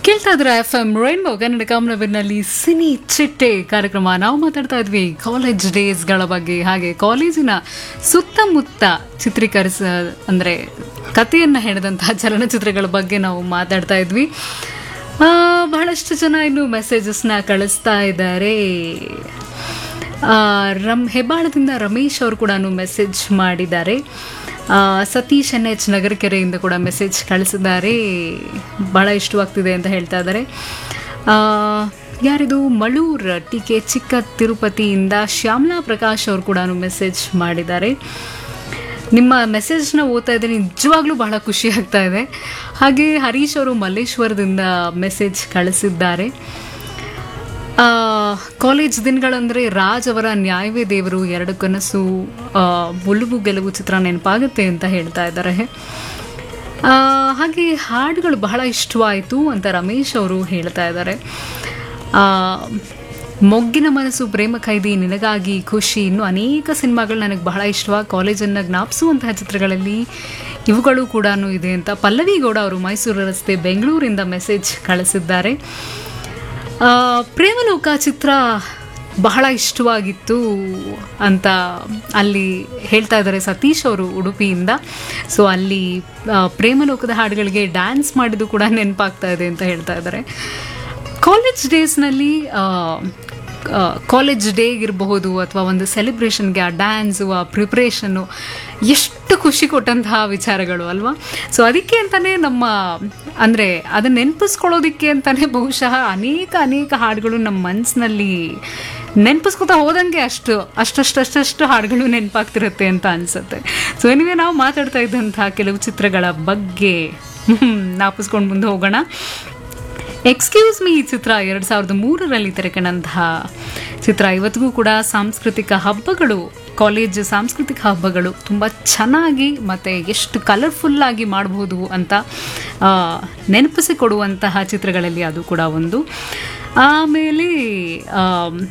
ಕೇಳ್ತಾ ಇದ್ರೆ F M rainbow Kannada ಕಾಮನಬಿರ್ನಲ್ಲಿ ಸಿನಿ ಚಿಟ್ಟೆ ಕಾರ್ಯಕ್ರಮ ನಾವು ಮಾತಾಡ್ತಾ ಇದ್ವಿ ಕಾಲೇಜ್ ಡೇಸ್ಗಳ ಬಗ್ಗೆ ಹಾಗೆ ಕಾಲೇಜಿನ ಸುತ್ತಮುತ್ತ ಚಿತ್ರೀಕರಿಸ ಅಂದರೆ ಕಥೆಯನ್ನು ಹೇಳಿದಂತಹ ಚಲನಚಿತ್ರಗಳ ಬಗ್ಗೆ ನಾವು ಮಾತಾಡ್ತಾ ಇದ್ವಿ ಆ, ಬಹಳಷ್ಟು ಜನ ಇನ್ನು ಮೆಸೇಜಸ್ನ ಕಳಿಸ್ತಾ ಇದ್ದಾರೆ ಆ, ರಮ್ ಹೆಬ್ಬಾಳದಿಂದ ರಮೇಶ್ ಅವರು ಕೂಡ ಮೆಸೇಜ್ ಮಾಡಿದ್ದಾರೆ ಆ, ಸತೀಶ್ ಎನ್ ಎಚ್ ನಗರಕೆರೆಯಿಂದ ಕೂಡ ಮೆಸೇಜ್ ಕಳಿಸಿದ್ದಾರೆ ಭಾಳ ಇಷ್ಟವಾಗ್ತಿದೆ ಅಂತ ಹೇಳ್ತಾ ಇದ್ದಾರೆ ಆ, ಯಾರಿದು ಮಳೂರ್ ಟಿ ಕೆ ಚಿಕ್ಕ ತಿರುಪತಿಯಿಂದ ಶ್ಯಾಮಲಾ ಪ್ರಕಾಶ್ ಅವರು ಕೂಡ ಮೆಸೇಜ್ ಮಾಡಿದ್ದಾರೆ ನಿಮ್ಮ ಮೆಸೇಜ್ನ ಓದ್ತಾ ಇದ್ದೀನಿ ನಿಜವಾಗ್ಲೂ ಬಹಳ ಖುಷಿ ಆಗ್ತಾ ಇದೆ ಹಾಗೆ ಹರೀಶ್ ಅವರು ಮಲ್ಲೇಶ್ವರದಿಂದ ಮೆಸೇಜ್ ಕಳಿಸಿದ್ದಾರೆ ಆ, ಕಾಲೇಜ್ ದಿನಗಳಂದರೆ ರಾಜ್ ಅವರ ನ್ಯಾಯವೇ ದೇವರು ಎರಡು ಕನಸು ಆ, ಒಲುವು ಗೆಲುವು ಚಿತ್ರ ನೆನಪಾಗುತ್ತೆ ಅಂತ ಹೇಳ್ತಾ ಇದ್ದಾರೆ ಆ, ಹಾಗೆ ಹಾಡುಗಳು ಬಹಳ ಇಷ್ಟವಾಯಿತು ಅಂತ ರಮೇಶ್ ಅವರು ಹೇಳ್ತಾ ಇದ್ದಾರೆ ಆ, ಮೊಗ್ಗಿನ ಮನಸ್ಸು ಪ್ರೇಮ ಖೈದಿ ನಿನಗಾಗಿ ಖುಷಿ ಇನ್ನು ಅನೇಕ ಸಿನಿಮಾಗಳು ನನಗೆ ಬಹಳ ಇಷ್ಟವ ಕಾಲೇಜನ್ನು ಜ್ಞಾಪಿಸುವಂತಹ ಚಿತ್ರಗಳಲ್ಲಿ ಇವುಗಳು ಕೂಡ ಇದೆ ಅಂತ ಪಲ್ಲವಿ ಗೌಡ ಅವರು ಮೈಸೂರು ರಸ್ತೆ ಬೆಂಗಳೂರಿಂದ ಮೆಸೇಜ್ ಕಳಿಸಿದ್ದಾರೆ ಆ, ಪ್ರೇಮಲೋಕ ಚಿತ್ರ ಬಹಳ ಇಷ್ಟವಾಗಿತ್ತು ಅಂತ ಅಲ್ಲಿ ಹೇಳ್ತಾ ಇದ್ದಾರೆ ಸತೀಶ್ ಅವರು ಉಡುಪಿಯಿಂದ ಸೊ ಅಲ್ಲಿ ಆ, ಪ್ರೇಮಲೋಕದ ಹಾಡುಗಳಿಗೆ ಡ್ಯಾನ್ಸ್ ಮಾಡಿದ್ದು ಕೂಡ ನೆನಪಾಗ್ತಾ ಇದೆ ಅಂತ ಹೇಳ್ತಾ ಇದ್ದಾರೆ ಕಾಲೇಜ್ ಡೇಸ್ನಲ್ಲಿ ಕಾಲೇಜ್ ಡೇ ಇರಬಹುದು ಅಥವಾ ಒಂದು ಸೆಲೆಬ್ರೇಷನ್ಗೆ ಆ ಡ್ಯಾನ್ಸು ಆ ಪ್ರಿಪ್ರೇಷನ್ನು ಎಷ್ಟು ಖುಷಿ ಕೊಟ್ಟಂತಹ ವಿಚಾರಗಳು ಅಲ್ವಾ ಸೊ ಅದಕ್ಕೆ ಅಂತಲೇ ನಮ್ಮ ಅಂದರೆ ಅದನ್ನು ನೆನಪಿಸ್ಕೊಳ್ಳೋದಕ್ಕೆ ಅಂತಲೇ ಬಹುಶಃ ಅನೇಕ ಅನೇಕ ಹಾಡುಗಳು ನಮ್ಮ ಮನಸ್ಸಿನಲ್ಲಿ ನೆನಪಿಸ್ಕೊತಾ ಹೋದಂಗೆ ಅಷ್ಟು ಅಷ್ಟಷ್ಟು ಹಾಡುಗಳು ನೆನಪಾಗ್ತಿರುತ್ತೆ ಅಂತ ಅನಿಸುತ್ತೆ ಸೊ ಏನಿವೆ ನಾವು ಮಾತಾಡ್ತಾ ಇದ್ದಂತಹ ಕೆಲವು ಚಿತ್ರಗಳ ಬಗ್ಗೆ ನಾಪಿಸ್ಕೊಂಡು ಮುಂದೆ ಹೋಗೋಣ ಎಕ್ಸ್ಕ್ಯೂಸ್ ಮೀ ಈ ಚಿತ್ರ ಎರಡು ಸಾವಿರದ ಮೂರರಲ್ಲಿ ತೆರೆಕಂಡಂತಹ ಚಿತ್ರ ಇವತ್ತಿಗೂ ಕೂಡ ಸಾಂಸ್ಕೃತಿಕ ಹಬ್ಬಗಳು ಕಾಲೇಜ್ ಸಾಂಸ್ಕೃತಿಕ ಹಬ್ಬಗಳು ತುಂಬ ಚೆನ್ನಾಗಿ ಮತ್ತು ಎಷ್ಟು ಕಲರ್ಫುಲ್ಲಾಗಿ ಮಾಡಬಹುದು ಅಂತ ಆ, ನೆನಪಿಸಿಕೊಡುವಂತಹ ಚಿತ್ರಗಳಲ್ಲಿ ಅದು ಕೂಡ ಒಂದು ಆಮೇಲೆ ಆಮ್,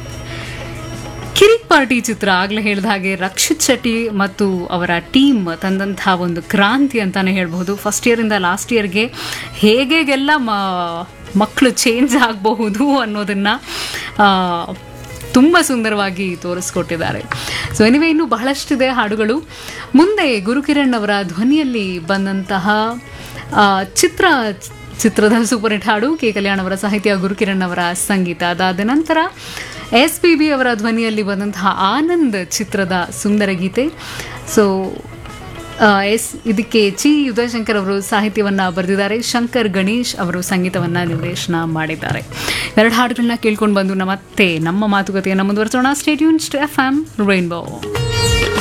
ಕಿರಿಕ್ ಪಾರ್ಟಿ ಚಿತ್ರ ಆಗಲೇ ಹೇಳಿದ ಹಾಗೆ ರಕ್ಷಿತ್ ಶೆಟ್ಟಿ ಮತ್ತು ಅವರ ಟೀಮ್ ತಂದಂತಹ ಒಂದು ಕ್ರಾಂತಿ ಅಂತಾನೆ ಹೇಳ್ಬಹುದು ಫಸ್ಟ್ ಇಯರಿಂದ ಲಾಸ್ಟ್ ಇಯರ್ಗೆ ಹೇಗೆಲ್ಲ ಮಕ್ಕಳು ಚೇಂಜ್ ಆಗಬಹುದು ಅನ್ನೋದನ್ನ ಆ, ತುಂಬ ಸುಂದರವಾಗಿ ತೋರಿಸ್ಕೊಟ್ಟಿದ್ದಾರೆ ಸೊ ಎನಿವೆ ಇನ್ನು ಬಹಳಷ್ಟಿದೆ ಹಾಡುಗಳು ಮುಂದೆ ಗುರುಕಿರಣ್ ಅವರ ಧ್ವನಿಯಲ್ಲಿ ಬಂದಂತಹ ಆ, ಚಿತ್ರ ಚಿತ್ರದ ಸೂಪರ್ ಹಿಟ್ ಹಾಡು ಕೆ ಕಲ್ಯಾಣ್ ಅವರ ಸಾಹಿತ್ಯ ಗುರುಕಿರಣ್ ಅವರ ಸಂಗೀತ ಅದಾದ ನಂತರ ಎಸ್ ಪಿ ಬಿ ಅವರ ಧ್ವನಿಯಲ್ಲಿ ಬಂದಂತಹ ಆನಂದ್ ಚಿತ್ರದ ಸುಂದರ ಗೀತೆ ಸೊ ಎಸ್ ಇದಕ್ಕೆ ಚಿ ಉದಯಶಂಕರ್ ಅವರು ಸಾಹಿತ್ಯವನ್ನು ಬರೆದಿದ್ದಾರೆ ಶಂಕರ್ ಗಣೇಶ್ ಅವರು ಸಂಗೀತವನ್ನು ನಿರ್ದೇಶನ ಮಾಡಿದ್ದಾರೆ ಎರಡು ಹಾಡುಗಳನ್ನ ಕೇಳ್ಕೊಂಡು ಬಂದು ನಮ್ಮ ಮತ್ತೆ ನಮ್ಮ ಮಾತುಕತೆಯನ್ನು ಮುಂದುವರಿಸೋಣ ಸ್ಟೇಟ್ಯೂನ್ ಎಫ್ ಆಮ್ ರೈನ್ಬೋ